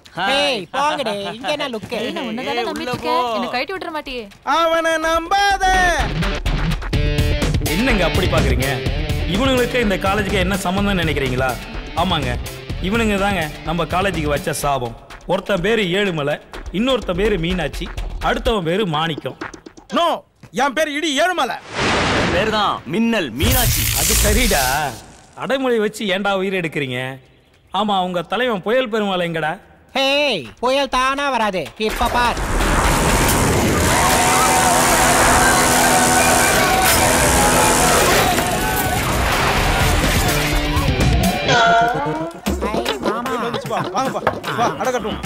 ஏய் போங்கடே இங்க என்ன லுக்கு நான் உன்னதானே நம்பிட்டு இருக்கேன் என்ன கழட்டி விட்டுற மாட்டியே அவனை நம்பாத என்னங்க அப்படி பாக்குறீங்க இவனுங்களுக்கு இந்த காலேஜுக்கு என்ன சம்மந்தம் நினைக்கிறீங்களா ஆமாங்க இவனுங்க தாங்க நம்ம காலேஜுக்கு வச்ச சாபம் ஒருத்தன் பேரு ஏழுமலை இன்னொருத்தன் பேரு மீனாட்சி அடுத்தவன் பேரு மாணிக்கம் நோ என் பேர் இடி ஏழுமலை பேர் தான் மின்னல் மீனாட்சி அது சரிடா அடைமொழி வச்சு ஏன்டா உயிர் எடுக்கிறீங்க ஆமா உங்க தலைவன் புயல் பெருமாள் எங்கடா ஹேய் புயல் தானா வராது இப்ப பார் ஐ, மாமா. வா, வாங்கப்பா வா அடக்கட்டும்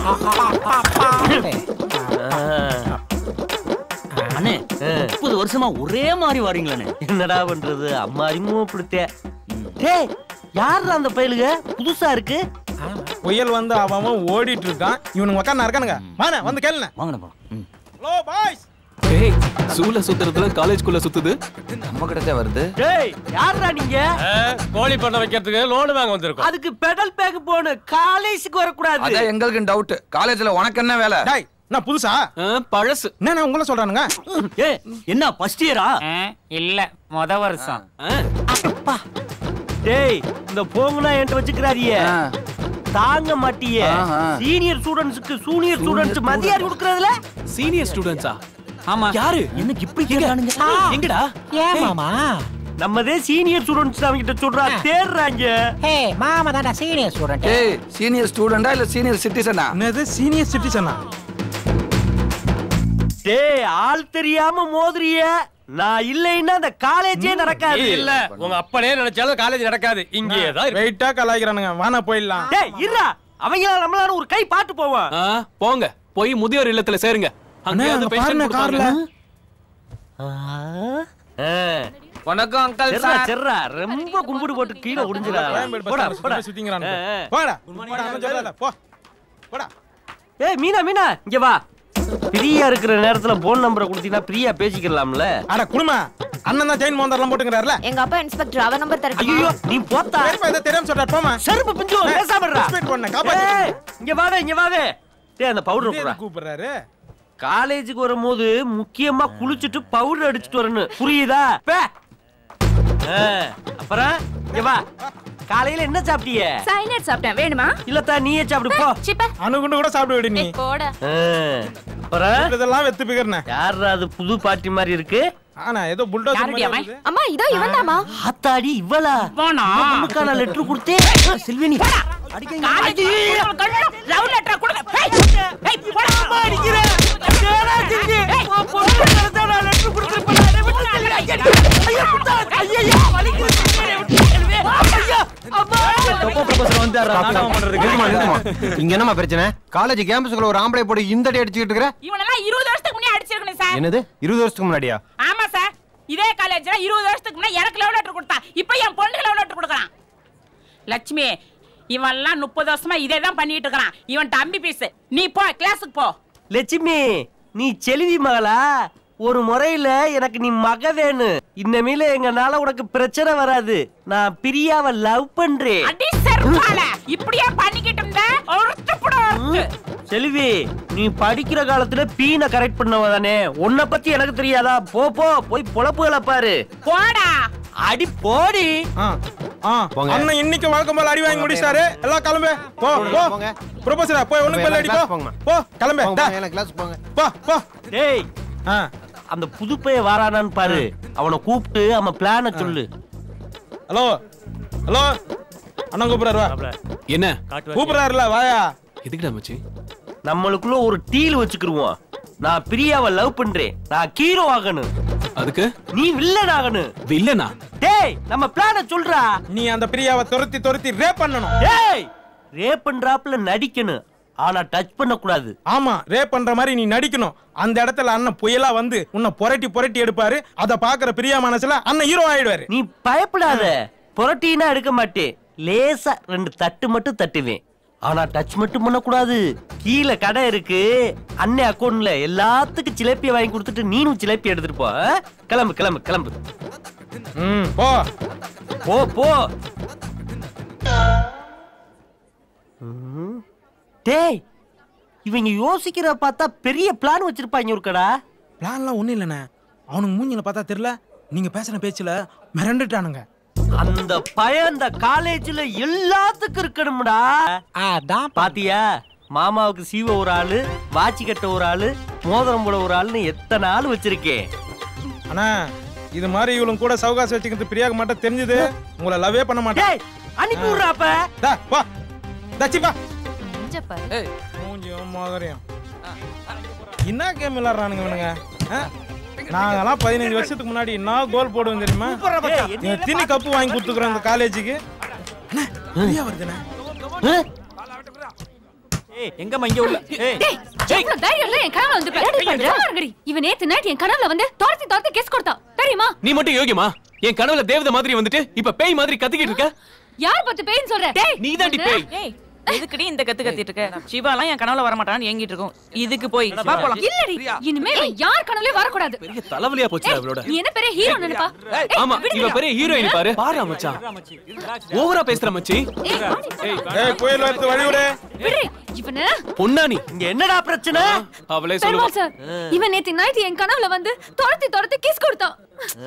அண்ணே முப்பது வருஷமா ஒரே மாதிரி வாரீங்களே என்னடா பண்றது அம்மா அறிமுகப்படுத்த டேய் யார் அந்த பயலுக புதுசா இருக்கு புயல் வந்து அவன் அவன் ஓடிட்டு இருக்கான் இவனுங்க உக்காந்து இருக்கானுங்க வாண்ணே வந்து கேளுண்ணே வாங்கண்ணே போலாம் ம். ஹலோ பாய்ஸ் ஏய் சூல சுத்துறதுல காலேஜ்குள்ள சுத்துது நம்ம கிட்ட வருது டேய் யாரா நீங்க கோழி பண்ண வைக்கிறதுக்கு லோன் வாங்க வந்திருக்கோம் அதுக்கு பெடல் பேக் போகணும் காலேஜுக்கு வரக்கூடாது அதான் எங்களுக்கு டவுட் காலேஜ்ல உனக்கு என்ன வேலை டாய் நான் புதுசா பழசு என்ன உங்களை சொல்றானுங்க ஏ என்ன ஃபர்ஸ்ட் இயரா இல்ல முத வருஷம் டேய் இந்த போங்கனா என்கிட்ட வச்சுக்கிறாரியே ஆ. தாங்க மாட்டியே ஆஹா. சீனியர் ஸ்டூடண்ட்ஸ்க்கு சூனியர் ஸ்டூடண்ட்ஸ் மதியாரி கொடுக்கறதுல சீனியர் ஸ்டூடெண்ட்ஸா ஆமா யாரு எனக்கு இப்படி கேட்கறானுங்க எங்கடா ஏன் மாமா நம்மதே சீனியர் ஸ்டூடண்ட்ஸ் அவங்க கிட்ட சொல்றா தேடுறாங்க ஹே மாமா தான்டா சீனியர் ஸ்டூடெண்ட் ஏய் சீனியர் ஸ்டூடெண்டா இல்ல சீனியர் சிட்டிசனா என்னது சீனியர் சிட்டிசனா டேய் ஆள் தெரியாம மோதுறிய நான் இல்லைன்னா அந்த காலேஜே நடக்காது இல்ல உங்க அப்பனே நினைச்சாலும் காலேஜ் நடக்காது இங்கேயே தான் இருக்கு. வெயிட்டா கலாய்க்கிறானுங்க வாண்ணா போயிடலாம் டேய் இருடா அவங்கள நம்மளால ஒரு கை பாட்டு போவான் ஆ, போங்க போய் முதியோர் இல்லத்துல சேருங்க அண்ணே, அங்கேயாவது அங்க pension பாருண்ணே, கொடுப்பாங்க. வணக்கம் அங்கிள் செர்ரா செர்ரா ரொம்ப கும்பிடு போட்டு கீழே உடிஞ்சிடா கோயம்பேடு பஸ் போடா ஸ்டாண்ட் போடா சுத்தி சுத்திங்கிறானுங்க ஆ, ஆ. போடா போடா அண்ணன் சொல்லல போ போடா ஏய் மீனா மீனா இங்க வா பிரியா இருக்கிற நேரத்துல போன் நம்பரை கொடுத்தீங்கன்னா பிரியா பேசிக்கலாம்ல அட குடுமா அண்ணன் தான் செயின் மோந்தர்லாம் போட்டுங்கிறாருல எங்க அப்பா இன்ஸ்பெக்டர் அவ நம்பர் ஐயோ நீ போத்தா பெரியப்பா இதை தெரியாம சொல்றாரு போமா செருப்பு பிஞ்சு பேசாம இருடா. Respect பண்ணு, காப்பாத்து. ஏய், இங்க வாவே இங்க வாவே டேய் அந்த பவுடர் இதே போடா எதுக்கு கூப்பிடுறாரு காலேஜுக்கு வரும்போது முக்கியமா குளிச்சுட்டு பவுடர் அடிச்சிட்டு வரணும் புரியுதா பே ஆ, அப்புறம் இங்க வா காலையில என்ன சாப்பிட்டீங்க சைனட் சாப்பிட்டேன் வேணுமா இல்லத்தா நீயே சாப்பிடு போ சிப்ப அணுகுண்டு கூட சாப்பிட விடு நீ போட ஆ, அப்புறம் இதெல்லாம் வெத்து பிகர்னே யாரா அது புது பாட்டி மாதிரி இருக்கு ஆனா ஏதோ புல்டோசர் மாதிரி இருக்குது. அம்மா இதோ இவன் தாமா ஆத்தாடி இவ்வளா உனக்கான லெட்டர் கொடுத்தே செல்வினி அடிக்கங்க லவ் லெட்டர் கொடுங்க அம்மா அடிக்கிறேன். ஏடா செல்வி? உன் பொண்ணு மேலதான் நான் letter கொடுத்திருப்பேன். அதை விட்டு செல்வி. ஐயோ, குத்தா. ஐயையோ, வலிக்குது செல்வி. விட்டு செல்வி. ஐயோ, அம்மா. இங்க என்னமா பிரச்சனை காலேஜ் கேம்பஸ்க்குள்ள ஒரு ஆம்பளை போட்டு இந்த அடி அடிச்சுக்கிட்டு இருக்கிற இவனெல்லாம் இருபது வருஷத்துக்கு முன்னாடி அடிச்சிருக்கணும் சார் என்னது இருபது வருஷத்துக்கு முன்னாடியா ஆமா சார் இதே காலேஜ்ல இருபது வருஷத்துக்கு முன்னாடி எனக்கு லவ் லெட்டர் கொடுத்தா இப்போ என் பொண்ணுக்கு லவ் லெட்டர் கொடுக்குறான் லட்சுமி இவன்லாம் முப்பது வருஷமா இதே தான் பண்ணிட்டு இருக்கிறான் இவன் தம்பி பீஸ் நீ போ கிளாஸுக்கு போ லட்சுமி நீ செல்வி மகளா ஒரு முறையில எனக்கு நீ மக வேணும் இனிமேல எங்கனால உனக்கு பிரச்சனை வராது நான் பிரியாவை லவ் பண்றேன் அடி செருப்பால இப்படியே பண்ணிக்கிட்டு இருந்த ஒருத்து புட ஒருத்து செல்வி நீ படிக்கிற காலத்துல பீனை கரெக்ட் பண்ணவ தானே உன்னை பத்தி எனக்கு தெரியாதா போ போ போய் பொழப்புகளை பாரு போடா அடி போடி ஆ, ஆ. போங்க. அண்ணன் இன்னைக்கு வழக்கம் போல அடி வாங்கி முடிச்சாரு எல்லாம் கிளம்பு போ போ போங்க. ப்ரொபோசரா போய் ஒண்ணுக்கு மேல அடி போ கிளாஸ் போங்க. போ கிளம்பு போங்க, டா. போங்க, எல்லாம் கிளாஸ் போங்க போ போ டேய் ஆ அந்த புது பைய வாரானான்னு பாரு அவனை கூப்பிட்டு அவன் பிளான சொல்லு ஹலோ ஹலோ அண்ணன் கூப்பிடுறாரு வா என்ன கூப்பிடுறாருல வாயா எதுக்குடா மச்சி நம்மளுக்குள்ள ஒரு டீல் வச்சுக்கிருவோம் நான் பிரியாவை லவ் பண்றேன் நான் ஹீரோ ஆகணும் அதுக்கு நீ வில்லன் ஆகணும் வில்லனா டேய் நம்ம பிளான சொல்றா நீ அந்த பிரியாவை துரத்தி துரத்தி ரேப் பண்ணணும் டேய் ரேப் பண்றாப்புல நடிக்கணும் ஆனா டச் பண்ண கூடாது ஆமா ரேப் பண்ற மாதிரி நீ நடிக்கணும் அந்த இடத்துல அண்ணன் புயலா வந்து உன்னை புரட்டி புரட்டி எடுப்பாரு அத பாக்குற பிரியா மனசுல அண்ணன் ஹீரோ ஆயிடுவாரு நீ பயப்படாத புரட்டினா எடுக்க மாட்டேன் லேசா ரெண்டு தட்டு மட்டும் தட்டுவேன் ஆனா டச் மட்டும் பண்ணக்கூடாது கீழே கடை இருக்கு அண்ணே அக்கௌண்ட்ல எல்லாத்துக்கும் சிலேப்பிய வாங்கி கொடுத்துட்டு நீனும் சிலேப்பி எடுத்துட்டு போ ஆ? கிளம்பு கிளம்பு கிளம்பு ம் போ போ போ ம். டேய் இவங்க யோசிக்கிற பார்த்தா பெரிய பிளான் வச்சிருப்பாங்க ஒருக்கடா பிளான்லாம் ஒண்ணும் இல்லைண்ணே அவனுக்கு மூஞ்சில பார்த்தா தெரியல நீங்க பேசுன பேச்சுல மிரண்டுட்டானுங்க அந்த பையன் அந்த காலேஜ்ல எல்லாத்துக்கும் இருக்கணும்டா அதான் பாத்தியா மாமாவுக்கு சீவ ஒரு ஆளு வாட்சி கட்ட ஒரு ஆளு மோதிரம் போட ஒரு ஆளுன்னு எத்தனை ஆள் வச்சிருக்கேன் அண்ணா இது மாதிரி இவளும் கூட சவகாசம் வச்சுக்கிறது பிரியாக்கு மட்டும் தெரிஞ்சது உங்களை லவ்வே பண்ண மாட்டேன் டேய் அனுப்பி விடுறா அப்ப டா, வா தச்சி வா மூஞ்ச பாரு மூஞ்சியும் மோகரையும் என்ன கேம் விளாடுறானுங்க இவனுங்க ஆ? நாங்கெல்லாம் பதினஞ்சு வருஷத்துக்கு முன்னாடி என்ன கோல் போடுவோம் தெரியுமா டேய், என்ன இவன் திணி கப்பு வாங்கி கொடுத்துக்கிறோம் இந்த காலேஜுக்கு அண்ணா, பிரியா வருதுண்ணே ஏய் எங்கம்மா இங்க உள்ள ஏய் டேய் எவ்வளவு தைரியம் இல்ல என் கனவுல வந்து என்னடி பண்ற இருங்கடி இவன் நேத்து நைட் என் கனவுல வந்து துரத்தி துரத்தி கேஸ் கொடுத்தா தெரியுமா நீ மட்டும் யோகியமா என் கனவுல தேவதை மாதிரி வந்துட்டு இப்ப பேய் மாதிரி கத்திக்கிட்டு இருக்க யார் பத்து பேய்ன்னு சொல்ற டேய் நீதாண்டி பேய் ஏய் எதுக்குடி இந்த கத்து கத்திட்டு இருக்க சிவாலாம் என் கனவுல வர மாட்டான்னு ஏங்கிட்டு இருக்கும் இதுக்கு போய் வா போலாம் இல்லடி இனிமே இவன் யார் கனவுலயும் வரக்கூடாது பெரிய தலைவலியா போச்சு அவளோட நீ என்ன பெரிய ஹீரோ நினைப்பா ஏய், ஆமா விடுங்கடா. இவ பெரிய ஹீரோயின் பாரு பாரு மச்சான் ஓவரா பேசுற மச்சி ஏய், ஏய் ஏய் புயல் வரது வழி விடு விடு இவன பொன்னானி இங்க என்னடா பிரச்சனை அவளே சொல்லுவா பெருமாள் சார் இவன் நேத்து நைட் என் கனவுல வந்து துரத்தி துரத்தி கிஸ் கொடுத்தான்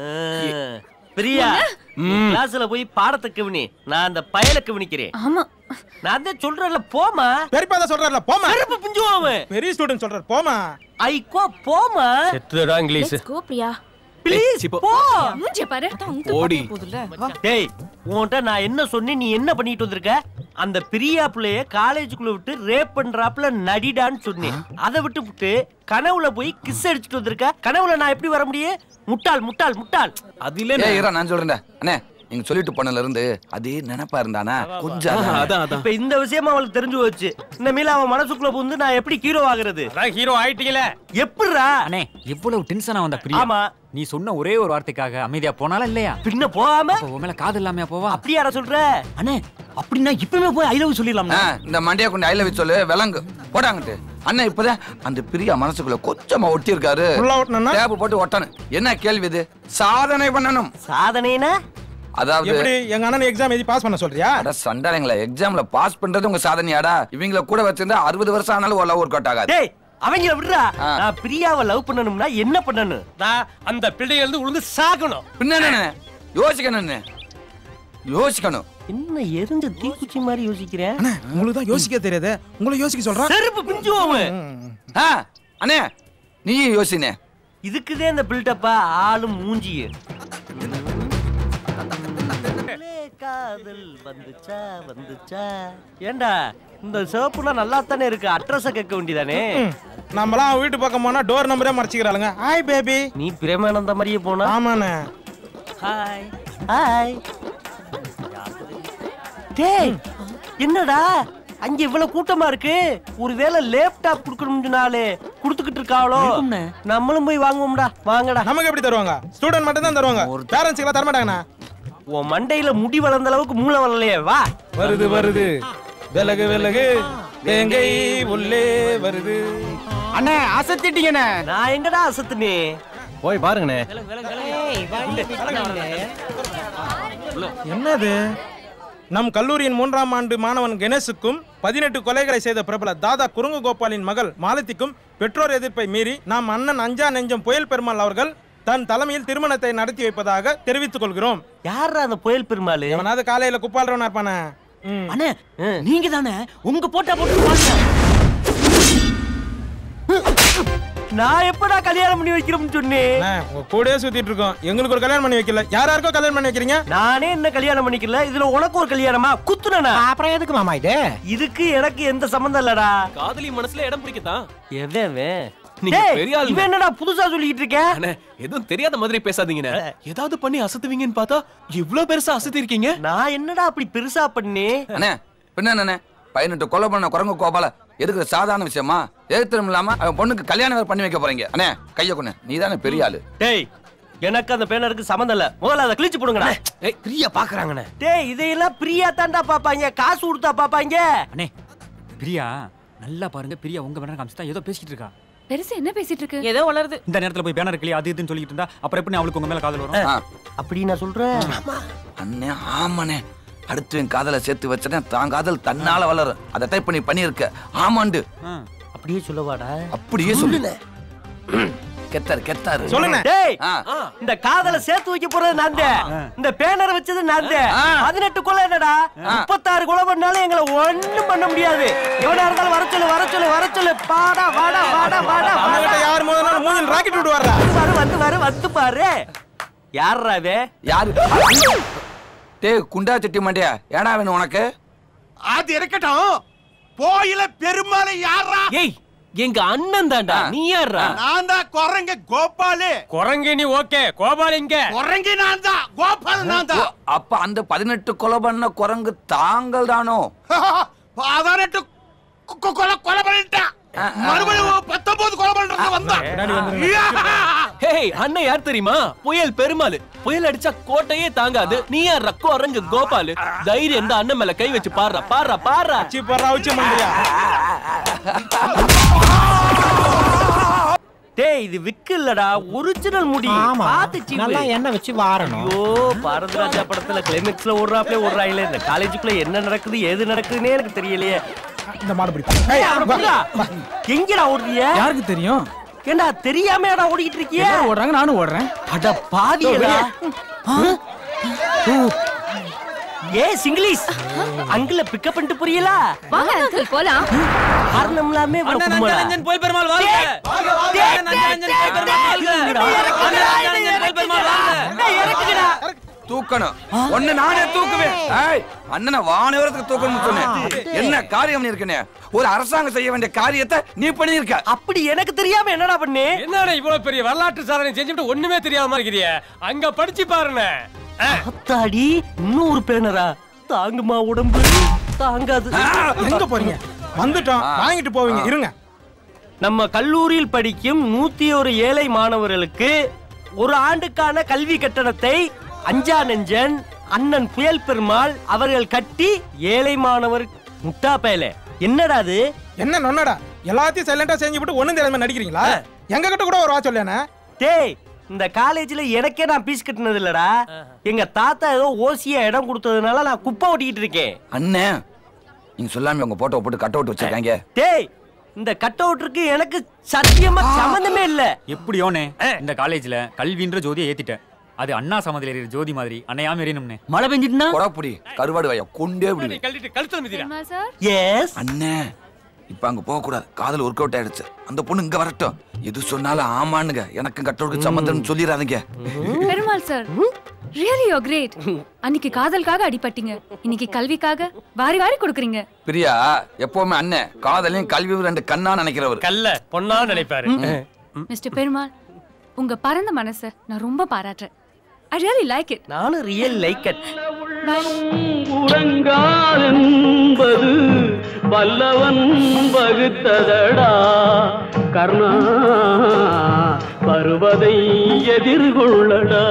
ஆ, பிரியா கிளாஸ்ல போய் பாடத்தை கவனி நான் அந்த பயலை கவனிக்கிறேன் ஆமா நான் தான் சொல்றேன்ல போமா பெரியப்பா தான் சொல்றாருல போமா செருப்பு பிஞ்சுவாம பெரிய ஸ்டூடெண்ட் சொல்றாரு போமா ஐக்கோ போமா செத்துடா English let's go Priya please இப்போ போ மூஞ்சிய பாரு ஓடி டேய் உன்கிட்ட நான் என்ன சொன்னேன் நீ என்ன பண்ணிட்டு வந்திருக்க அந்த பிரியா பிள்ளைய காலேஜுக்குள்ள விட்டு ரேப் பண்றாப்புல நடிடான்னு சொன்னேன் அதை விட்டு விட்டு கனவுல போய் கிஸ் அடிச்சுட்டு வந்திருக்க கனவுல நான் எப்படி வர முடியும் முட்டாள் முட்டாள் முட்டாள் அது இல்ல ஏய் இரா நான் சொல்றேன்டா அண்ணே நீங்க சொல்லிட்டு போனதுல இருந்து அதே நினைப்பா இருந்தானா கொஞ்சம் அதான். அதான் அதான் இப்ப இந்த விஷயமா அவளுக்கு தெரிஞ்சு போச்சு இந்த மேல அவன் மனசுக்குள்ள புகுந்து நான் எப்படி ஹீரோ ஆகுறது அதான் ஹீரோ ஆயிட்டீங்களே எப்படிடா அண்ணே இவ்வளவு டென்ஷனா வந்த பிரியா ஆமா நீ சொன்ன ஒரே ஒரு வார்த்தைக்காக அமைதியா போனாலா இல்லையா பின்ன போகாம அப்ப உன் மேல காது இல்லாமையா போவா அப்படியாடா சொல்ற அண்ணே அப்படின்னா இப்பவே போய் ஐ லவ் சொல்லிடலாம் ஆ, இந்த மண்டியா கொண்டு ஐல வச்சு சொல்லு விலங்கு போடாங்கட்டு அண்ணன் இப்பதான் அந்த பிரியா மனசுக்குள்ள கொஞ்சமா ஒட்டி இருக்காரு உள்ள ஓட்டணும்னா டேப் போட்டு ஒட்டணும் என்ன கேள்வி இது சாதனை பண்ணணும் சாதனைனா அதாவது எப்படி எங்க அண்ணன் எக்ஸாம் எழுதி பாஸ் பண்ண சொல்றியா அட சண்டாளங்களா எக்ஸாம்ல பாஸ் பண்றது உங்க சாதனையாடா இவங்கள கூட வச்சிருந்தா அறுபது வருஷம் ஆனாலும் ஒரு ஒர்க் அவுட் ஆகாது டேய் அவங்கள விடுறா ஆ. நான் பிரியாவை லவ் பண்ணணும்னா என்ன பண்ணணும் அந்த பிள்ளைகள் இருந்து உளுந்து சாகணும் பின்ன என்ன யோசிக்கணும் என்ன? யோசிக்கணும் என்ன எரிஞ்ச தீக்குச்சி மாதிரி யோசிக்கிறேன் அண்ணா உங்களுக்கு தான் யோசிக்க தெரியாது உங்களை யோசிக்க சொல்றான் செருப்பு பிஞ்சுவோம் ஆ, அண்ணே நீயும் யோசினே இதுக்குதே இந்த பில்டப்பா ஆளும் மூஞ்சிய காதல் வந்துச்சா வந்துச்சா ஏண்டா இந்த சிவப்புலாம் நல்லா தானே இருக்கு அட்ரஸ கேட்க வேண்டியதானே நம்மளாம் அவன் வீட்டு பக்கம் போனா டோர் நம்பரே மறைச்சிக்கிறாளுங்க ஹாய் பேபி நீ பிரேமானந்த மாதிரியே போனா ஆமாண்ணே ஹாய் ஹாய் டேய் என்னடா அங்க இவ்வளவு கூட்டமா இருக்கு ஒருவேளை லேப்டாப் கொடுக்கணும்னாலே கொடுத்துக்கிட்டு இருக்காளோ நம்மளும் போய் வாங்குவோம்டா வாங்கடா நமக்கு எப்படி தருவாங்க ஸ்டூடெண்ட் மட்டும் தான் தருவாங்க பேரண்ட்ஸ் எல்லாம் தர மாட்டாங்கண்ணா உன் மண்டையில முடி வளர்ந்த அளவுக்கு மூளை வளரலையே வா வருது வருது விலகு விலகு தேங்கை உள்ளே வருது அண்ணே அசத்திட்டீங்கண்ணே நான் எங்கடா அசத்துனே போய் பாருங்கண்ணே என்னது நம் கல்லூரியின் மூன்றாம் ஆண்டு மாணவன் கணேஷுக்கும் பதினெட்டு கொலைகளை செய்த பிரபல தாதா குறுங்கு கோபாலின் மகள் மாலத்திக்கும் பெற்றோர் எதிர்ப்பை மீறி நாம் அண்ணன் அஞ்சா நெஞ்சம் புயல் பெருமாள் அவர்கள் தன் தலைமையில் திருமணத்தை நடத்தி வைப்பதாக தெரிவித்துக் கொள்கிறோம் யாரா அந்த புயல் பெருமாள் எவனாவது காலையில குப்பாடுறவனா இருப்பானே ம். அண்ணே நீங்க தானே உங்க போட்டா போட்டு வாங்க நான் எப்படா கல்யாணம் பண்ணி வைக்கிறோம்னு சொன்னேன் அண்ணா, உங்க கூடயே சுத்திட்டு இருக்கோம் எங்களுக்கு ஒரு கல்யாணம் பண்ணி வைக்கல யாராருக்கோ கல்யாணம் பண்ணி வைக்கிறீங்க நானே என்ன கல்யாணம் பண்ணிக்கல இதுல உனக்கு ஒரு கல்யாணமா குத்துனா அப்புறம் எதுக்கு மாமா இது இதுக்கு எனக்கு எந்த சம்பந்தம் இல்லடா காதலி மனசுல இடம் பிடிக்கத்தான் எவன் நீங்க டேய், பெரிய ஆளு இவன் என்னடா புதுசா சொல்லிட்டு இருக்க அண்ணே எதுவும் தெரியாத மாதிரி பேசாதீங்கண்ணே ஏதாவது பண்ணி அசத்துவீங்கன்னு பார்த்தா இவ்ளோ பெருசா அசத்தி இருக்கீங்க நான் என்னடா அப்படி பெருசா பண்ணி அண்ணே பின்ன என்னண்ணே பதினெட்டு கொலை பண்ண குரங்கு கோபால எதுக்கு சாதாரண விஷயமா எதிர்த்தரும் இல்லாம அவன் பொண்ணுக்கு கல்யாணம் வேற பண்ணி வைக்க போறீங்க அண்ணே கைய கொண்டு நீ தானே பெரிய ஆளு டேய் எனக்கு அந்த பேனருக்கு சம்மந்தம் இல்ல முதல்ல அதை கிழிச்சு போடுங்கடா ஏய் பிரியா பாக்குறாங்கண்ணே டேய் இதையெல்லாம் பிரியா தாண்டா பாப்பாங்க காசு கொடுத்தா பாப்பாங்க அண்ணே பிரியா நல்லா பாருங்க பிரியா உங்க பேனர் காமிச்சுட்டா ஏதோ பேசிட்டு இருக்கா பெருசு என்ன பேசிட்டு இருக்கு ஏதோ வளருது இந்த நேரத்துல போய் பேனர் இருக்கலையா அது இதுன்னு சொல்லிட்டு இருந்தா அப்புறம் எப்படி அவளுக்கு உங்க மேல காதல் வரும் ஆ, அப்படி நான் சொல்றேன் அண்ணே ஆமாண்ணே அடுத்தவன் காதலை சேர்த்து வச்சனே தான் காதல் தன்னால வளரும் அதை டைப் பண்ணி பண்ணியிருக்க ஆமாண்டு அப்படியே சொல்லவாடா அப்படியே சொல்லல கெத்தாரு கெத்தாரு டேய் இந்த காதல சேர்த்து வைக்க போறது நான் இந்த பேனரை வச்சது நான் பதினெட்டு கொலை என்னடா முப்பத்தாறு கொலை பண்ணாலும் எங்களை ஒண்ணும் பண்ண முடியாது எவனா இருந்தாலும் வர சொல்லு வர சொல்லு வர சொல்லு பாடா வாடா வாடா வாடா அவங்ககிட்ட யார் முதல்ல மூஞ்சில் ராக்கெட் விட்டு வர்றா பாரு வந்து பாரு வந்து பாரு யாரா இது யாரு டேய் குண்டா செட்டி மண்டியா ஏடா வேணும் உனக்கு அது இருக்கட்டும் போயில பெருமாளை யாரா ஏய் எங்க அண்ணன் தான்டா நீ யாரா நான் தான் குரங்க கோபாலு குரங்கு நீ ஓகே கோபால் இங்க குரங்கு நான் தான் கோபால் நான் தான் அப்ப அந்த பதினெட்டு கொலை பண்ண குரங்கு தாங்கள் தானோ பதினெட்டு கொ- கொலை கொலை பண்ணிட்டான் மறுபடியும் பத்தொன்பது கொலை பண்றது வந்தான் ஹேய் அண்ணன் யார் தெரியுமா புயல் பெருமாள் புயல் அடிச்சா கோட்டையே தாங்காது நீ யார் ரக்கோ அரங்கு கோபாலு தைரியம் இந்த அண்ணன் மேல கை வச்சு பாடுறா பாடுறா பாடுறா சி பர்றா உச்சி மந்திரியா டேய் இது விக்கு இல்லடா ஒரிஜினல் முடி ஆமா. பாத்து சீவு. நல்லா எண்ணெய் வச்சு வாரணும். ஐயோ பாரதிராஜா படத்துல கிளைமேக்ஸ்ல ஓடுறாப்லே ஓடுறாங்களே இந்த காலேஜுக்குள்ள என்ன நடக்குது ஏது நடக்குதுன்னே எனக்கு தெரியலையே இந்த மாடு ஏய், அவனை புடிடா. எங்கடா ஓடுறிய யாருக்கு தெரியும் ஏண்டா தெரியாம ஓடிக்கிட்டு இருக்கிய எல்லாரும் ஓடுறாங்க நானும் ஓடுறேன் அட பாவியடா ஏ சிங்கிலீஷ் அங்கிள பிக்கப் பண்ணிட்டு புரியல வாங்க அங்கிள் போலாம் காரணம் இல்லாம இவ்வளவு கும்பலா? போய் பெருமாள் வாழ்க அண்ணன் நஞ்சன் போய் பெருமாள் வாழ்க அண்ணன் நஞ்சன் போய் பெருமாள் வாழ்க தூக்கணும் ஒண்ணு நானே தூக்குவேன் ஏய் அண்ணனை வானவரத்துக்கு தூக்கணும்னு சொன்னேன் என்ன காரியம் பண்ணிருக்கனே ஒரு அரசாங்கம் செய்ய வேண்டிய காரியத்தை நீ பண்ணிருக்க அப்படி எனக்கு தெரியாம என்னடா பண்ணு என்னடா இவ்வளவு பெரிய வரலாற்று சாதனை செஞ்சுட்டு ஒண்ணுமே தெரியாம இருக்கிறிய அங்க படிச்சு பாருண்ணே அத்தாடி இன்னொரு பேனரா தாங்குமா உடம்பு தாங்காது எங்க போறீங்க வந்துட்டோம் வாங்கிட்டு போவீங்க இருங்க நம்ம கல்லூரியில் படிக்கும் நூத்தி ஒரு ஏழை மாணவர்களுக்கு ஒரு ஆண்டுக்கான கல்வி கட்டணத்தை அஞ்சா நெஞ்சன் அண்ணன் புயல் பெருமாள் அவர்கள் கட்டி ஏழை மாணவர் முட்டா பயல என்னடா அது என்ன நொன்னடா எல்லாத்தையும் சைலண்டா செஞ்சு விட்டு ஒண்ணும் தெரியாம நடிக்கிறீங்களா எங்க கிட்ட கூட ஒரு வா சொல்லேனே டேய் இந்த காலேஜ்ல எனக்கே நான் பீஸ் கட்டினது இல்லடா எங்க தாத்தா ஏதோ ஓசியா இடம் கொடுத்ததுனால நான் குப்பை ஓட்டிக்கிட்டு இருக்கேன் அண்ணே நீங்க சொல்லாம உங்க போட்டோ போட்டு கட் அவுட் வச்சிருக்காங்க டேய் இந்த கட் அவுட்ருக்கு எனக்கு சத்தியமா சம்மந்தமே இல்ல எப்படியோனே இந்த காலேஜ்ல கல்வின்ற ஜோதியை ஏத்திட்டேன் அது அண்ணா சமதில எறிகிற ஜோதி மாதிரி அன்னையாம எறியணும்னே மழை பெஞ்சிட்டுனா கொடப்புடி கருவாடு வய கொண்டே விடுவேன் கழட்டிட்டு கழுத்துல மிதிடா சார் எஸ் அண்ணே இப்ப அங்க போக கூடாது காதல் ஒர்க் அவுட் ஆயிடுச்சு அந்த பொண்ணு இங்க வரட்டும் எது சொன்னாலும் ஆமானுங்க எனக்கும் கட்டோடுக்கு சம்மந்தம் சொல்லிடாதீங்க Perumal sir really yo great அன்னைக்கு காதலுக்காக அடிபட்டீங்க இன்னைக்கு கல்விக்காக வாரி வாரி கொடுக்குறீங்க பிரியா எப்பவுமே அண்ணன் காதலையும் கல்வியும் ரெண்டு கண்ணா நினைக்கிறவர் கல்ல பொண்ணா நினைப்பாரு மிஸ்டர் பெருமாள் உங்க பரந்த மனசை நான் ரொம்ப பாராட்டுறேன் ஐ ரியலி லைக் இட் நானும் ரியல் லைக் இட் உறங்காதென்பது வல்லவன் வகுத்ததடா கர்ணா பருவதை எதிர்கொள்ளடா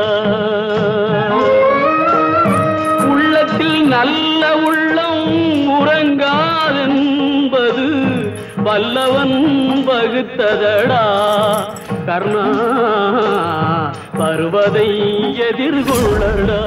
உள்ளத்தில் நல்ல உள்ளம் உறங்காதென்பது வல்லவன் வகுத்ததடா கர்ணா பருவதை எதிர்கொள்ளடா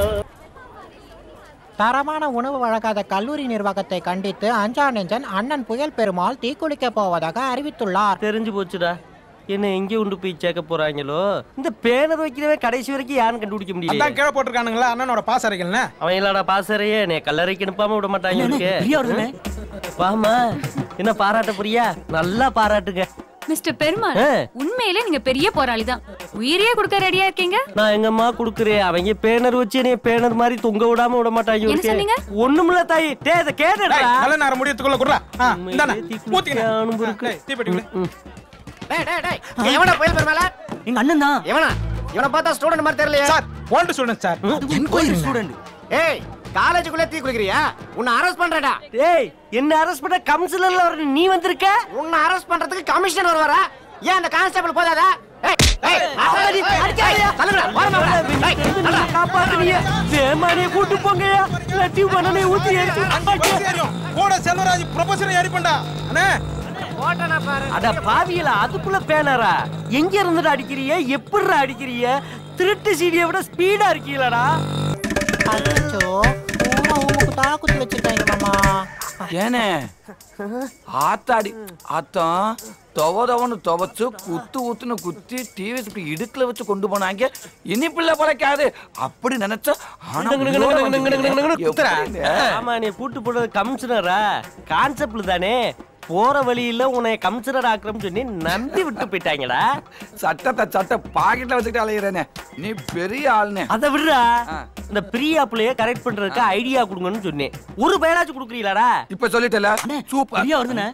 தரமான உணவு வழங்காத கல்லூரி நிர்வாகத்தை கண்டித்து அஞ்சா நெஞ்சன் அண்ணன் புயல் பெருமாள் தீக்குளிக்க போவதாக அறிவித்துள்ளார் தெரிஞ்சு போச்சுடா என்ன எங்க கொண்டு போய் சேர்க்க போறாங்களோ இந்த பேனர் வைக்கிறவன் கடைசி வரைக்கும் யாரும் கண்டுபிடிக்க முடியல அதான் கீழே போட்டிருக்கானுங்களா அண்ணனோட பாஸ் அறைகள்னு அவன் இல்லாடா பாசறையே நீ கல்லறைக்கு அனுப்பாம விட மாட்டாங்க அண்ணே, இவனுக்கு. பிரியா வருதுண்ணே. வாமா என்ன பாராட்ட புரியா நல்லா பாராட்டுங்க மிஸ்டர் பெருமாள் ஆ. உண்மையிலே நீங்க பெரிய போராளி தான் உயிரையே கொடுக்க ரெடியா இருக்கீங்க நான் எங்கம்மா குடுக்குறேன் அவங்க பேனர் வச்சு என்னைய பேனர் மாதிரி தொங்க விடாம விட மாட்டாங்க என்ன இவனுக்கு. சொன்னீங்க? ஒண்ணுமில்ல தாயி டே இதை கேட்டுடா டேய், நல்ல நேரம் முடியத்துக்குள்ள குடுறா ஆ, இந்தாண்ணே, ஊத்திக்கிண்ணே. டேய், தீப்பெட்டி கொடு. டேய் டேய் டேய் எவனா புயல் பெருமாள எங்க அண்ணன் தான் எவனா இவனை பார்த்தா ஸ்டூடண்ட் மாதிரி தெரியலையே sir old student sir student ஏய் காலேஜுக்குள்ள தீ குளிக்கிறியா உன்னை அரெஸ்ட் பண்றடா டேய் என்ன அரெஸ்ட் பண்ண கமிஷனர்ல வர நீ வந்திருக்க உன்னை அரெஸ்ட் பண்றதுக்கு கமிஷனர் வருவாரா ஏன் அந்த கான்ஸ்டபிள் போதாதா ஏய் ஏய் அடி அடிக்காதீங்க தள்ளுடா ஓரமா வா. ஏய் தள்ளுடா. காப்பாத்துறீங்க வேமானே கூட்டு போங்கயா லட்டி பண்ணனே ஊத்தி கூட செல்வராஜ் ப்ரொபோசர் ஏறிப்பண்டா அண்ணே போட்டனா பாரு அட பாவியல அதுக்குள்ள பேனரா எங்க இருந்துட்டு அடிக்கிறீங்க எப்படிடா அடிக்கிறீங்க திருட்டு சீடியை விட ஸ்பீடா இருக்கீங்களடா அச்சோ ஊர குத்தா குத்தி வச்சிருக்காங்க மாமா ஏனே ஆத்தாடி ஆத்தம் துவ துவன்னு துவச்சு குத்து ஊத்துன்னு குத்தி டிவி இடுக்குல வச்சு கொண்டு போனாங்க இனிப்புல பழைக்காது அப்படி நினைச்சா ஆனா உயிரோட வந்துட்டீங்க. எப்படிங்க? ஆமா நீ கூட்டு போடுறது கமிஷனரா கான்செப்ட்ல தானே போற வழியில உன்னை கமிஷனர் ஆக்குறோம்னு சொல்லி நம்பி விட்டு போயிட்டாங்கடா சட்டத்தை சட்ட பாக்கெட்ல வச்சுக்கிட்டு அலையிறேனே நீ பெரிய ஆளுனே அதை விடுறா இந்த பிரியா பிள்ளைய கரெக்ட் பண்றதுக்கு ஐடியா கொடுங்கன்னு சொன்னேன் ஒரு பயனாச்சும் கொடுக்குறீங்களாடா இப்ப சொல்லிட்டல சூப்பர் பிரியா வருதுண்ணே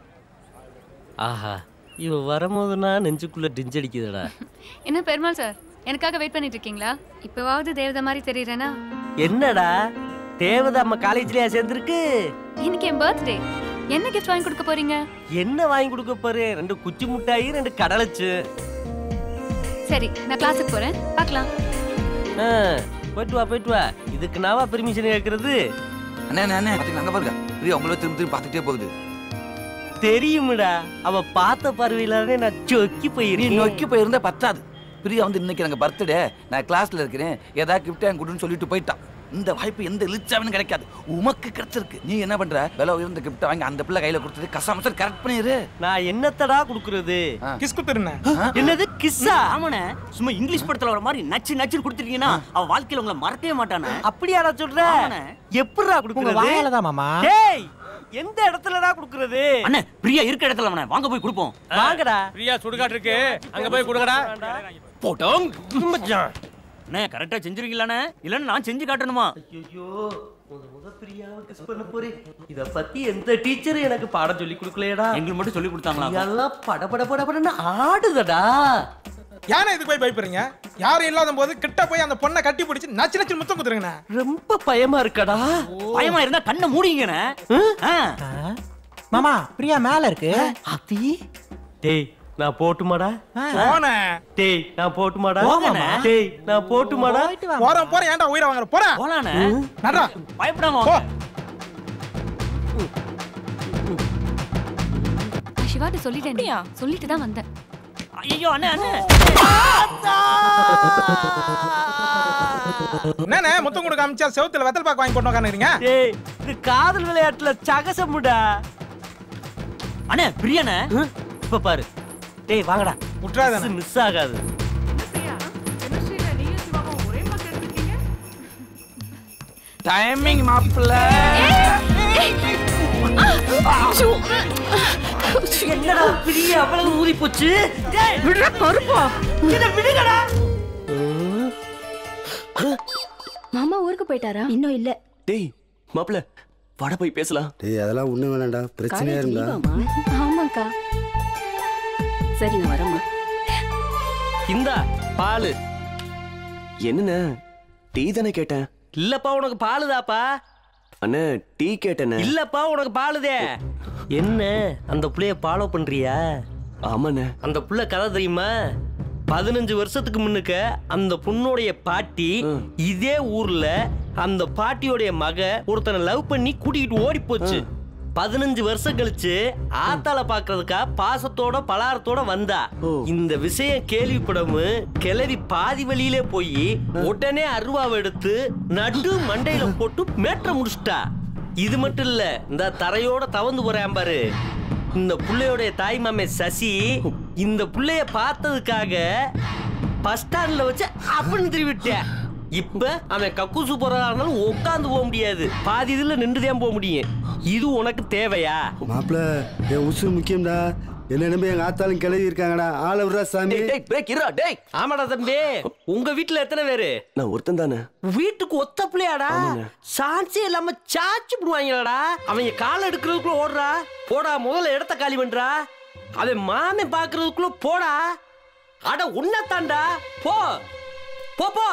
ஆஹா இவ வரும்போதுனா நெஞ்சுக்குள்ள டிஞ்சடிக்குதுடா என்ன பெருமாள் சார் எனக்காக வெயிட் பண்ணிட்டு இருக்கீங்களா இப்பவாவது தேவதை மாதிரி தெரியறேனா என்னடா தேவதை அம்மா காலேஜ்லயா சேர்ந்திருக்கு இன்னைக்கு என் பர்த்டே என்ன கிஃப்ட் வாங்கி கொடுக்க போறீங்க என்ன வாங்கி கொடுக்க போறே ரெண்டு குச்சி முட்டாயி ரெண்டு கடலைச்சு சரி நான் கிளாஸுக்கு போறேன் பார்க்கலாம் ஆ, போயிட்டு வா போயிட்டு வா இதுக்கு நாவா பெர்மிஷன் கேட்கறது அண்ணே அண்ணே, அண்ணே பாத்தீங்களா அங்க பாருங்க பிரியா உங்களை திரும்ப திரும்ப பார்த்துட்டே போகுது தெரியுமுடா அவ பார்த்த பார்வையிலானே நான் சொக்கி நீ போயிருக்கேன் நொக்கி போயிருந்தா பத்தாது பிரியா வந்து இன்னைக்கு எனக்கு பர்த்டே நான் கிளாஸ்ல இருக்கிறேன் ஏதாவது கிஃப்ட் வாங்கி கொடுன்னு சொல்லிட்டு போயிட்டான் இந்த வாய்ப்பு எந்த இழிச்சாவனும் கிடைக்காது உமக்கு கிடைச்சிருக்கு நீ என்ன பண்ற விலை உயர்ந்த கிஃப்ட் வாங்கி அந்த பிள்ளை கையில கொடுத்தது கசாமசர் கரெக்ட் பண்ணிரு நான் என்னத்தடா குடுக்குறது கிஸ் குத்துருண்ணே என்னது கிஸ்ஸா ஆமாண்ணே சும்மா இங்கிலீஷ் படத்துல வர மாதிரி நச்சு நச்சுன்னு கொடுத்துட்டீங்கன்னா அவ வாழ்க்கையில உங்களை மறக்கவே மாட்டானே அப்படியாடா சொல்ற எப்படிடா உங்க குடுக்குறது வாயால தான் மாமா டேய் எந்த இடத்துலடா குடுக்குறது அண்ணே பிரியா இருக்க இடத்துல அவனை வாங்க போய் கொடுப்போம் வாங்கடா பிரியா சுடுகாட்டு இருக்கு அங்க போய் கொடுங்கடா போட்டோம் அண்ணே கரெக்டா செஞ்சிருக்கீங்களாண்ணே இல்லன்னு நான் செஞ்சு காட்டணுமா ஐயோ முத முத பிரியாவை கிஸ் பண்ண போறேன் இத பத்தி எந்த டீச்சர் எனக்கு பாடம் சொல்லி கொடுக்கலையடா எங்களுக்கு மட்டும் சொல்லி கொடுத்தாங்களா எல்லாம் பட பட பட படன்னு ஆடுதடா யானை இதுக்கு போய் பயப்படுறீங்க யாரும் இல்லாத போது கிட்ட போய் அந்த பொண்ணை கட்டி பிடிச்சி நச்சு நச்சு முத்தம் குத்துருங்கண்ணே ரொம்ப பயமா இருக்கடா பயமா இருந்தா கண்ணை மூடிங்கண்ணே ஆ. மாமா பிரியா மேல இருக்கு அத்தி டேய் நான் போட்டுமாடா போனே டேய் நான் போட்டுமாடா போங்கண்ணே. டேய் நான் போட்டுமாடா போறேன் போறேன் ஏன்டா உயிரை வாங்குற போறேன் போலாண்ணே நடா பயப்படாம போ வாங்க. நான் சிவாட்ட சொல்லிட்டேன் சொல்லிட்டு தான் வந்தேன் ஐயோ அண்ணே அண்ணே என்னண்ணே முத்தம் கொடுக்க அமிச்சா செவுத்துல வெத்தல் பாக்கு வாங்கி போட்டு உட்காந்துறீங்க டேய் இது காதல் விளையாட்டுல சகசமுடா அண்ணே பிரியாண்ணே இப்ப பாரு டேய் வாங்கடா விட்டுறாதானே மிஸ் ஆகாது டைமிங் மாப்பிள்ள என்னடா பிரிய அவ்வளவு ஊதி போச்சு விடுற பருப்பா விடுங்கடா மாமா ஊருக்கு போயிட்டாரா இன்னும் இல்ல டேய் மாப்பிள வட போய் பேசலாம் டேய் அதெல்லாம் ஒண்ணும் வேணாம்டா பிரச்சனையா இருந்தா ஆமாக்கா சரி நான் வரேம்மா இந்தா பாலு என்னண்ணே டீ தானே கேட்டேன் இல்லப்பா உனக்கு பாலுதாப்பா அண்ணே டீ கேட்டேனே இல்லப்பா உனக்கு பாலுதே என்ன அந்த புள்ளைய ஃபாலோ பண்றியா ஆமாண்ணே அந்த புள்ள கதை தெரியுமா பதினஞ்சு வருஷத்துக்கு முன்னுக்க அந்த பொண்ணுடைய பாட்டி இதே ஊர்ல அந்த பாட்டியோடைய மக ஒருத்தனை லவ் பண்ணி கூட்டிக்கிட்டு ஓடி போச்சு பதினஞ்சு வருஷம் கழிச்சு ஆத்தாள பாக்குறதுக்கா பாசத்தோட பலாரத்தோட வந்தா இந்த விஷயம் கேள்விப்படவும் கிளவி பாதி வழியிலே போய் உடனே அருவாவை எடுத்து நடு மண்டையில போட்டு மேற்ற முடிச்சிட்டா இது மட்டும் இல்ல இந்த தரையோட தவந்து போறேன் பாரு இந்த புள்ளையோடைய தாய் மாமே சசி இந்த புள்ளைய பார்த்ததுக்காக பஸ் ஸ்டாண்ட்ல வச்சு அப்படின்னு திருவிட்டேன் இப்ப அவன் கக்கூசு போறதா இருந்தாலும் உட்காந்து போக முடியாது பாதி இதுல நின்றுதான் போக முடியும் இது உனக்கு தேவையா மாப்பிள என் உசுறு முக்கியம்டா என்ன நம்பி எங்க ஆத்தாலும் கிளவி இருக்காங்கடா ஆள விடுறா சாமி டேய் பிரேக் இருடா டேய் ஆமாடா தம்பி உங்க வீட்டுல எத்தனை பேரு நான் ஒருத்தன் தானே வீட்டுக்கு ஒத்த பிள்ளையாடா சான்ஸே இல்லாம சாச்சு போடுவாங்களாடா அவங்க கால் எடுக்கிறதுக்குள்ள ஓடுறா போடா முதல்ல இடத்த காலி பண்றா அவன் மாமே பாக்குறதுக்குள்ள போடா அட உன்னத்தாண்டா போ போ போ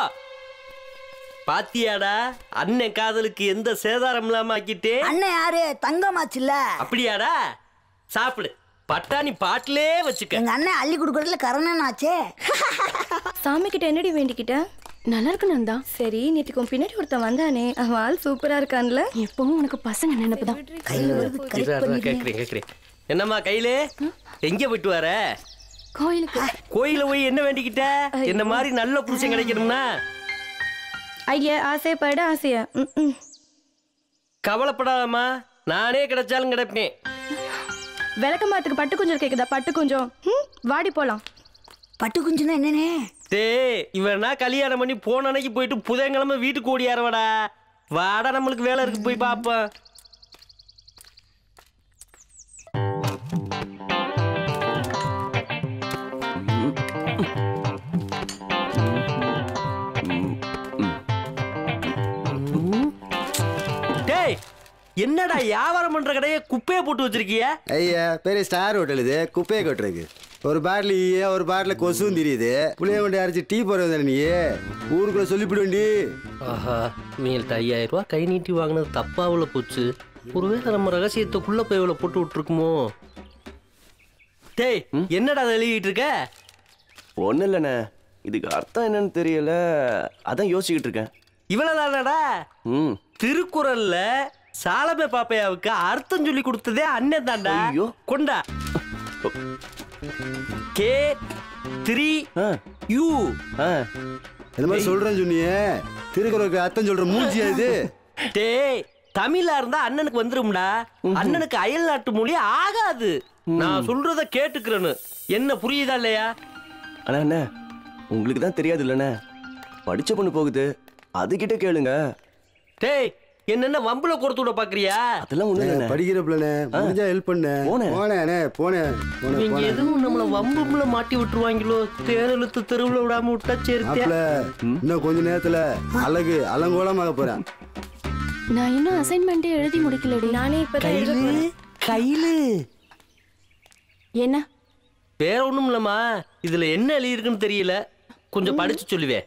பாத்தியாடா அண்ணன் காதலுக்கு எந்த சேதாரம் இல்லாம ஆக்கிட்டே அண்ணன் யாரு தங்கமாச்சுல்ல அப்படியாடா சாப்பிடு பட்டாணி பாட்டிலே வச்சுக்க எங்க அண்ணன் அள்ளி கொடுக்கறதுல கரணன் ஆச்சே சாமி கிட்ட என்னடி வேண்டிக்கிட்ட நல்லா இருக்கு நந்தா சரி நேற்றுக்கு உன் பின்னாடி ஒருத்தன் வந்தானே அவன் ஆள் சூப்பரா இருக்கான்ல எப்பவும் உனக்கு பசங்க நினைப்புதான் கேக்குறேன் கேக்குறேன் என்னம்மா கையிலே எங்க போயிட்டு வர கோயிலுக்கு கோயில போய் என்ன வேண்டிக்கிட்ட என்ன மாதிரி நல்ல புருஷன் கிடைக்கணும்னா ஐயா ஆசைப்பட ஆசையா ம், ம். கவலைப்படாதம்மா நானே கிடைச்சாலும் கிடைப்பேன் விளக்க மாத்துக்கு பட்டு குஞ்சம் கேக்குதா பட்டு குஞ்சம் ம், வாடி போலாம் பட்டு குஞ்சுனா என்னனே டேய் இவனா கல்யாணம் பண்ணி போன அன்னைக்கு போயிட்டு புதன்கிழமை வீட்டுக்கு ஓடியாரவாடா வாடா நம்மளுக்கு வேலை இருக்கு போய் பாப்போம் டேய் என்னடா வியாபாரம் பண்ற கடையை குப்பையை போட்டு வச்சிருக்கிய ஐயா பெரிய ஸ்டார் ஹோட்டல் இது குப்பையை கொட்டுறதுக்கு ஒரு பாட்டில் ஈய ஒரு பாட்டில் கொசுவும் தெரியுது புளிய கொண்டு அரைச்சி டீ போடுறது நீ ஊருக்குள்ள சொல்லிவிடுவேண்டி ஆஹா இவங்கள்ட்ட ஐயாயிரம் ரூபாய் கை நீட்டி வாங்கினது தப்பாவில் போச்சு ஒருவேளை நம்ம ரகசியத்துக்குள்ள போய் இவ்வளோ போட்டு விட்டுருக்குமோ டேய் என்னடா அதை எழுதிட்டு இருக்க ஒன்றும் இல்லைண்ணே இதுக்கு அர்த்தம் என்னன்னு தெரியல அதான் யோசிச்சுக்கிட்டு இருக்கேன் இவ்வளவுதானடா ம் திருக்குறள்ல சாலமே பாப்பையாவுக்கு அர்த்தம் சொல்லி கொடுத்ததே அண்ணன் தான்டா ஐயோ கொண்டா கே த்ரீ யூ இந்த மாதிரி சொல்றேன்னு சொன்னியே திருக்குறளுக்கு அர்த்தம் சொல்ற மூஞ்சியா இது டேய் தமிழா இருந்தா அண்ணனுக்கு வந்துரும்டா அண்ணனுக்கு அயல் நாட்டு மொழி ஆகாது நான் சொல்றத கேட்டுக்கிறேன்னு என்ன புரியுதா இல்லையா அண்ணா அண்ணா உங்களுக்கு தான் தெரியாது இல்லைண்ணே படிச்ச பொண்ணு போகுது அதுகிட்ட கேளுங்க டேய் என்னென்ன வம்புல கொடுத்து விட பாக்குறியா அதெல்லாம் ஒண்ணு இல்லைண்ணே படிக்கிற பிள்ளை முடிஞ்சா ஹெல்ப் பண்ண போனேன். போனேனே போனேன் போனேன் இவங்க போனேன் எதுவும் நம்மள வம்புல மாட்டி விட்டுருவாங்களோ தேரழுத்து தெருவுல விடாம விட்டா மாப்பிள சரி இன்னும் கொஞ்ச நேரத்துல அழகு அலங்கோலமாக போறேன் நான் இன்னும் அசைன்மெண்ட்டே எழுதி முடிக்கலடி நானே இப்ப கையில கையில என்ன வேற ஒண்ணும் இல்லம்மா இதுல என்ன எழுதியிருக்குன்னு தெரியல கொஞ்சம் படிச்சு சொல்லுவே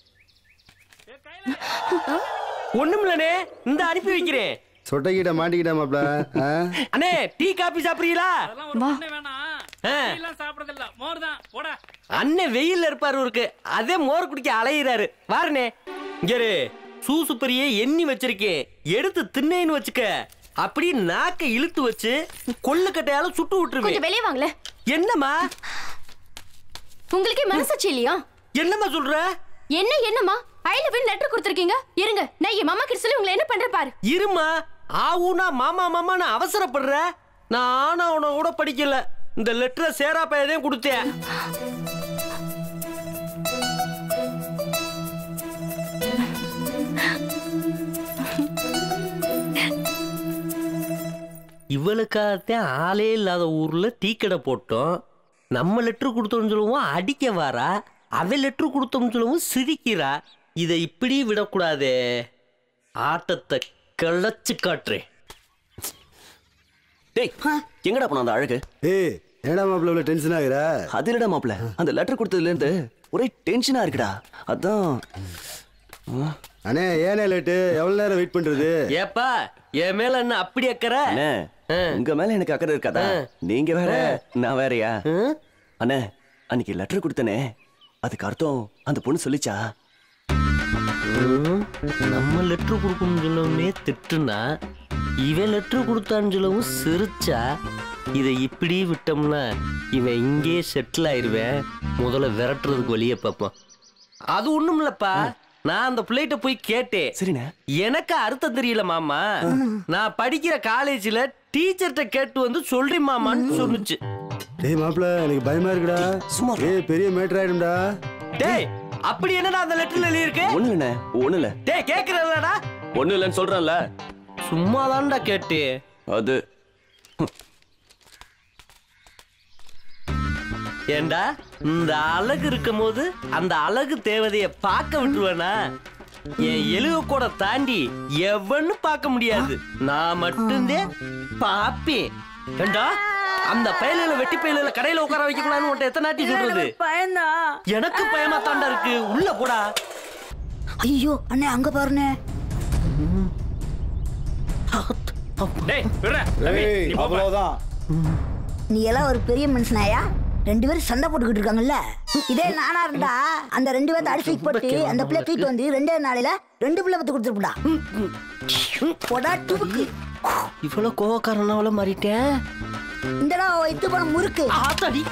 ஒண்ணும் இல்லனே இந்த அனுப்பி வைக்கிறேன் சொட்டைக்கிட்ட மாட்டிக்கிட்டா மாப்பிள ஆ? அண்ணே டீ காபி சாப்பிடுறீங்களா ஆ. சாப்பிடறதில்ல மோர் தான் போடா அண்ணன் வெயில்ல இருப்பாரு இருக்கு அதே மோர் குடிக்க அலையிறாரு வாருனே இங்க இரு. சூசுப்பரியே எண்ணி வச்சிருக்கேன் எடுத்து தின்னேன்னு வச்சுக்க அப்படி நாக்க இழுத்து வச்சு கொள்ளுக்கட்டையால சுட்டு கொஞ்சம் விட்டுருவேன் வெளியே வாங்களே என்னம்மா உங்களுக்கே மனசாட்சி இல்லையா என்னம்மா சொல்ற என்ன என்னம்மா ஐ லவ் லெட்டர் கொடுத்துருக்கீங்க இருங்க நான் என் மாமா கிட்ட சொல்லி உங்களை என்ன பண்ற பாரு இருமா ஆவுனா மாமா மாமான்னு அவசரப்படுற நான் அவனை கூட படிக்கல இந்த லெட்டரை சேரா பையதையும் கொடுத்தேன் இவளுக்காகத்தான் ஆளே இல்லாத ஊர்ல டீக்கடை போட்டோம் நம்ம லெட்டர் கொடுத்தோம்னு சொல்லுவோம் அடிக்க வாரா அவன் லெட்டர் கொடுத்தோம்னு சொல்லுவோம் சிரிக்கிறா இதை இப்படி விடக்கூடாதே ஆட்டத்தை கிளச்சு காட்டுறேன் டேய் எங்கடா போன அந்த அழகு ஏய் என்னடா மாப்பிள இவ்வளவு டென்ஷன் ஆகுற அது இல்லடா மாப்பிள அந்த லெட்டர் கொடுத்ததுல இருந்து ஒரே டென்ஷனா இருக்குடா அதான் அண்ணே ஏனே லேட்டு எவ்வளவு நேரம் வெயிட் பண்றது ஏப்பா என் மேல என்ன அப்படி அக்கறை அண்ணே உங்க மேல எனக்கு அக்கறை இருக்காதா நீங்க வேற நான் வேறயா அண்ணே அன்னைக்கு லெட்டர் கொடுத்தனே அதுக்கு அர்த்தம் அந்த பொண்ணு சொல்லிச்சா ம், நம்ம லெட்டர் கொடுக்கணும்னு சொல்லவுமே திட்டுனா இவன் லெட்டர் கொடுத்தான்னு சொல்லவும் சிரிச்சா இதை இப்படி விட்டோம்னா இவன் இங்கே செட்டில் ஆயிருவேன் முதல்ல விரட்டுறதுக்கு வழியை பார்ப்போம் அது ஒண்ணும் இல்லப்பா நான் அந்த பிள்ளைகிட்ட போய் கேட்டேன் சரிண்ணே எனக்கு அர்த்தம் தெரியல மாமா நான் படிக்கிற காலேஜ்ல டீச்சர்கிட்ட கேட்டு வந்து சொல்றேன் மாமான்னு சொன்னுச்சு டேய் மாப்பிள எனக்கு பயமா இருக்குடா சும்மா ஏய் பெரிய மேட்டர் ஆயிடும்டா டேய் அப்படி என்னடா அந்த லெட்டர்ல எழுதி இருக்கு ஒண்ணு இல்லண்ணே ஒண்ணு இல்ல டேய் கேக்குறல்லடா ஒண்ணு இல்லைன்னு சொல்றேன்ல சும்மா தான்டா கேட்டேன் அது ஏண்டா இந்த அழகு இருக்கும் போது அந்த அழகு தேவதைய பார்க்க விட்டுருவேனா என் எலுக கூட தாண்டி எவன்னு பார்க்க முடியாது நான் மட்டும்தான் பாப்பேன் ஏண்டா அந்த பயலில வெட்டி பயலில கடையில உட்கார வைக்க கூடாதுன்னு உன்ட்ட எத்தனை நாட்டி சொல்றது பயந்தா எனக்கு பயமா தாண்டா இருக்கு உள்ள போடா ஐயோ அண்ணே அங்க பாருண்ணே டேய் விடுறா ரவி நீ போப்பா. அவ்வளவுதான் நீ எல்லாம் ஒரு பெரிய மனுஷனாயா ரெண்டு பேரும் சண்டை போட்டுக்கிட்டு இருக்காங்கல்ல இதே நானா இருந்தா அந்த ரெண்டு பேர்த்த அடிச்சு போட்டு அந்த பிள்ளை தூக்கிட்டு வந்து ரெண்டே நாளையில ரெண்டு பிள்ளை பத்து கொடுத்துருப்பா போடா டுபுக்கு இவ்வளவு கோவக்காரனாவல மாறிட்டேன் இந்தடா இத்து போன முறுக்கு ஆத்தாடி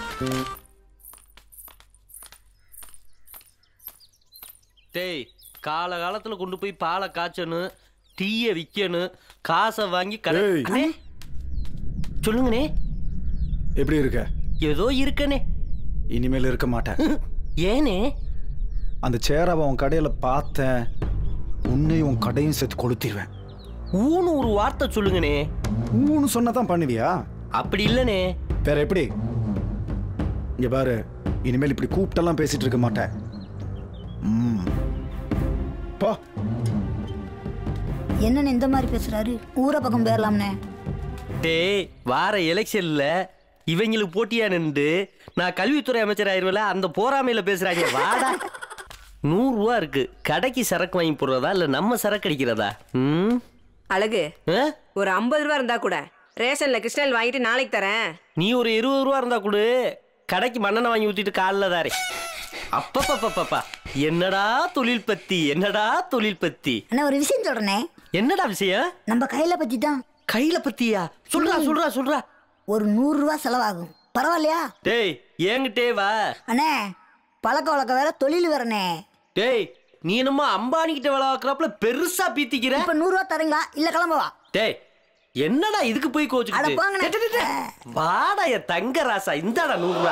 டேய் கால காலத்துல கொண்டு போய் பாலை காய்ச்சணும் டீய விக்கணும் காசை வாங்கி கடை அண்ணே, சொல்லுங்கண்ணே எப்படி இருக்க ஏதோ இருக்கனே இனிமேல் இருக்க மாட்டேன் ஏனே அந்த சேராவை உன் கடையில பார்த்தேன் உன்னையும் உன் கடையும் சேர்த்து கொளுத்திடுவேன் ஊன்னு ஒரு வார்த்தை சொல்லுங்கண்ணே ஊன்னு சொன்னதான் பண்ணுவியா அப்படி இல்லனே வேற எப்படி இங்க பாரு இனிமேல் இப்படி கூப்பிட்டெல்லாம் பேசிட்டு இருக்க மாட்டேன் ம். போ என்னன்னு இந்த மாதிரி பேசுறாரு ஊரை பக்கம் போயிடலாம்னே டேய் வார எலெக்ஷன்ல இவங்களுக்கு போட்டியா நின்று நான் கல்வித்துறை அமைச்சர் ஆயிருவல அந்த போராமையில பேசுறாங்க வாடா நூறு ரூபா இருக்கு கடைக்கு சரக்கு வாங்கி போடுறதா இல்ல நம்ம சரக்கு அடிக்கிறதா ம் அழகு ஆ? ஒரு ஐம்பது ரூபா இருந்தா கூட ரேஷன்ல கிருஷ்ணல் வாங்கிட்டு நாளைக்கு தரேன் நீ ஒரு இருபது ரூபா இருந்தா கொடு கடைக்கு மண்ணெண்ணெய் வாங்கி ஊத்திட்டு காலில் தாரே அப்பப்பப்பப்பா என்னடா தொழில் பத்தி என்னடா தொழில் பத்தி அண்ணா ஒரு விஷயம் சொல்றேனே என்னடா விஷயம் நம்ம கையில பத்தி தான் கையில பத்தியா சொல்றா சொல்றா சொல்றா ஒரு நூறு ரூபா செலவாகும் பரவாயில்லையா டேய் ஏங்கிட்டே வா அண்ணே பழக்க வழக்கம் வேற தொழில் வேறனே டேய் நீ என்னமோ அம்பானி கிட்ட வேலை பார்க்கறப்பல பெருசா பீத்திக்கிற இப்ப நூறு ரூபா தரீங்களா இல்ல கிளம்பவா டேய் என்னடா இதுக்கு போய் அட கோச்சுக்கிட்டு போங்கண்ணே. டேய், டேய், டேய். வாடா என் தங்க ராசா இந்தாடா நூறு ரூபா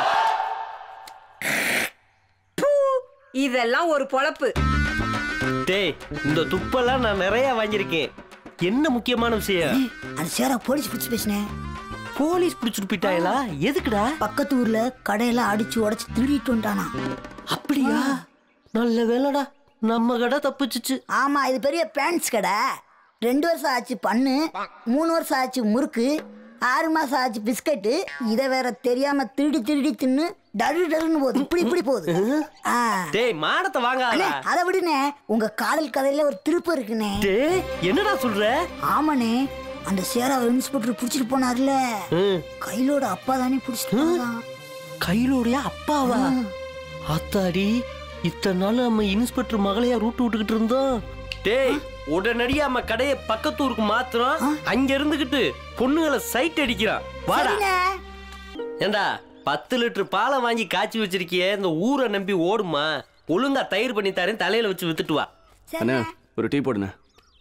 இதெல்லாம் ஒரு பொழப்பு டேய் இந்த துப்பெல்லாம் நான் நிறைய வாங்கியிருக்கேன் என்ன முக்கியமான விஷயம் அந்த சேரா போலீஸ் பிடிச்சு பேசினேன் போலீஸ் பிடிச்சிட்டு போயிட்டாங்களா எதுக்குடா பக்கத்து ஊர்ல கடையெல்லாம் அடிச்சு உடைச்சு திருடிட்டு வந்துட்டானா அப்படியா நல்ல வேலைடா நம்ம கடை தப்பிச்சுச்சு ஆமா இது பெரிய பேண்ட்ஸ் கடை ரெண்டு வருஷம் ஆச்சு பண்ணு மூணு வருஷம் ஆச்சு முறுக்கு ஆறு மாசம் ஆச்சு பிஸ்கட்டு இதை வேற தெரியாம திருடி திருடி தின்னு டரு டருன்னு போகுது இப்படி இப்படி போகுது ஆ. டேய் மானத்தை அண்ணே, வாங்காதடா அதை விடுனே உங்க காதல் கதையில ஒரு திருப்பு இருக்குண்ணே டேய் என்னடா சொல்ற ஆமாண்ணே அந்த சேராவை இன்ஸ்பெக்டர் புடிச்சிட்டு போனார்ல ம், கையிலோட அப்பா தானே புடிச்சிட்டு போனான் கையிலோடைய அப்பாவா அத்தாடி இத்தனை நாள் நம்ம இன்ஸ்பெக்டர் மகளையா ரூட்டு விட்டுக்கிட்டு இருந்தோம் டேய் உடனடியா நம்ம கடையை பக்கத்து ஊருக்கு மாத்துறோம் அங்க இருந்துகிட்டு பொண்ணுங்களை சைட் அடிக்கிறான் வாடா ஏண்டா பத்து லிட்டர் பாலை வாங்கி காய்ச்சி வச்சிருக்கியே இந்த ஊரை நம்பி ஓடுமா ஒழுங்கா தயிர் பண்ணி தரேன் தலையில வச்சு வித்துட்டு வா அண்ணா ஒரு டீ போடுண்ணே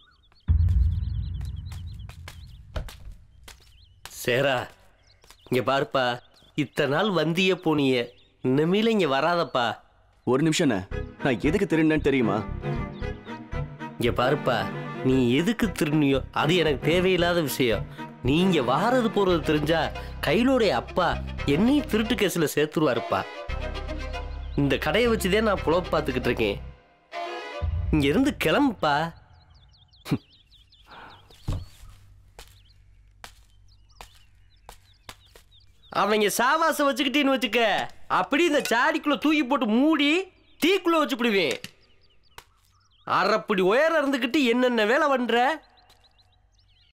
சேரா இங்க பாருப்பா இத்தனை நாள் வந்தியே போனியே இனிமேல இங்க வராதப்பா ஒரு நிமிஷம்ண்ணே நான் எதுக்கு திருடினேன்னு தெரியுமா இங்க பாருப்பா நீ எதுக்கு திருநியோ அது எனக்கு தேவையில்லாத விஷயம் நீங்க வாரது போறது தெரிஞ்சா கையிலோடைய அப்பா என்னையும் திருட்டு கேஸ்ல சேர்த்துருவாருப்பா இந்த கடையை வச்சுதே நான் புலப்பு பார்த்துக்கிட்டு இருக்கேன் இங்க இருந்து கிளம்புப்பா அவங்க சாவாசம் வச்சுக்கிட்டேன்னு வச்சுக்க அப்படி இந்த சாடிக்குள்ள தூக்கி போட்டு மூடி தீக்குள்ள வச்சுப்பிடுவேன் அரைப்படி உயரம் இருந்துக்கிட்டு என்னென்ன வேலை பண்ற